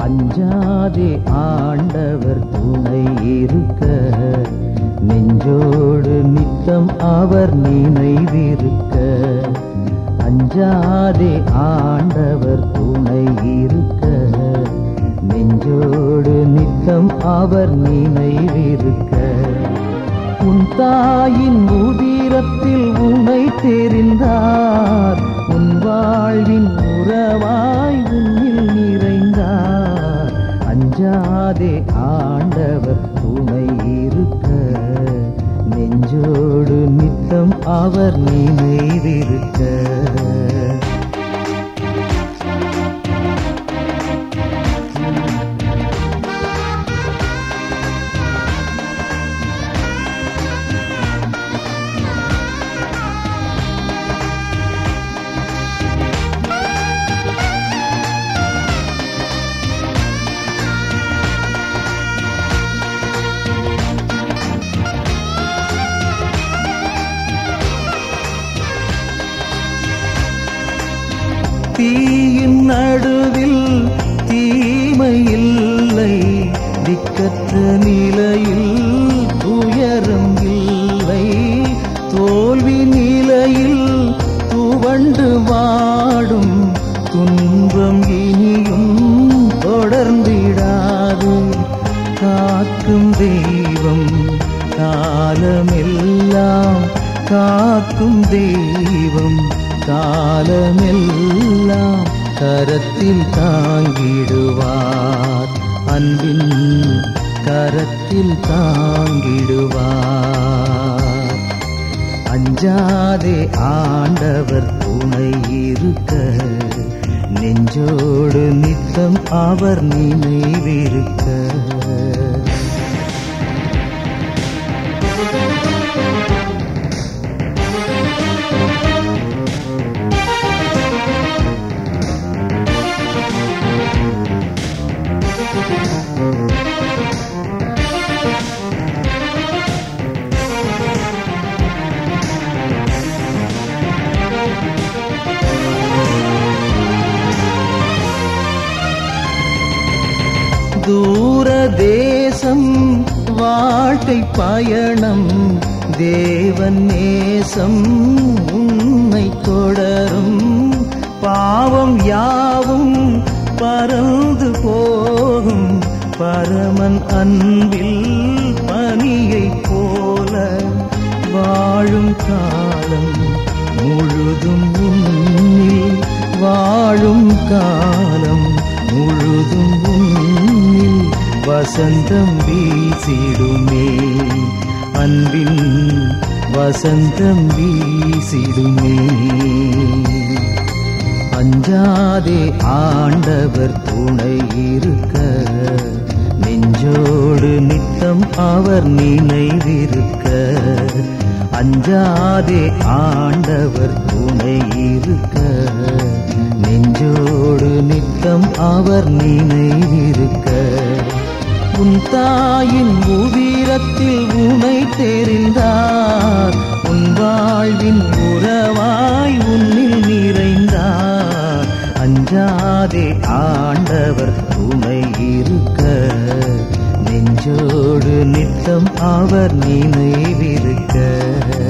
அஞ்சாதே ஆண்டவர் துணை இருக்க நெஞ்சோடு நித்தம் அவர் நினைவிருக்க அஞ்சாதே ஆண்டவர் துணை இருக்க நெஞ்சோடு நித்தம் அவர் நினைவிருக்க உன் தாயின் உதிரத்தில் உனை தெரிந்தார் உன் வாழ்வின் உறவாய் உன்னில் நிறைந்தார் அஞ்சாதே ஆண்டவர் துணை இருக்க நெஞ்சோடு நித்தம் அவர் நினைவிருக்க தீயின் நடுவில் தீமை இல்லை திக்கற்ற நிலையில் துயரம் இல்லை தோல்வி நிலையில் துவண்டு வாடும் துன்பம் இனியும் தொடர்ந்திடாது காக்கும் தெய்வம் காலமெல்லாம் காக்கும் தெய்வம் காலமெல்லாம் கரத்தில் தாங்கிடுவார் அன்பின் கரத்தில் தாங்கிடுவார் அஞ்சாதே ஆண்டவர் துணை இருக்க நெஞ்சோடு நித்தம் அவர் நினைவிருக்க தூர தேசம் வாழ்க்கை பயணம் தேவன் நேசம் உன்னை தொடரும் பாவம் யாவும் பறந்து போகும் பரமன் அன்பில் பனியைப் போல வாழும் காலம் முழுதும் உன்னில் வாழும் காலம் முழுதும் உன்னில் வசந்தம் வீசிடுமே அன்பின் வசந்தம் வீசிடுமே அஞ்சாதே ஆண்டவர் துணை இருக்க நெஞ்சோடு நித்தம் அவர் நினைவிருக்க அஞ்சாதே ஆண்டவர் துணை இருக்க நெஞ்சோடு நித்தம் அவர் நினைவிருக்க உன் தாயின் உதிரத்தில் உனை தெரிந்தார் உன் வாழ்வின் உறவாய் உன்னில் நிறைந்தார் அஞ்சாதே ஆண்டவர் துணை இருக்க நெஞ்சோடு நித்தம் அவர் நினைவிருக்க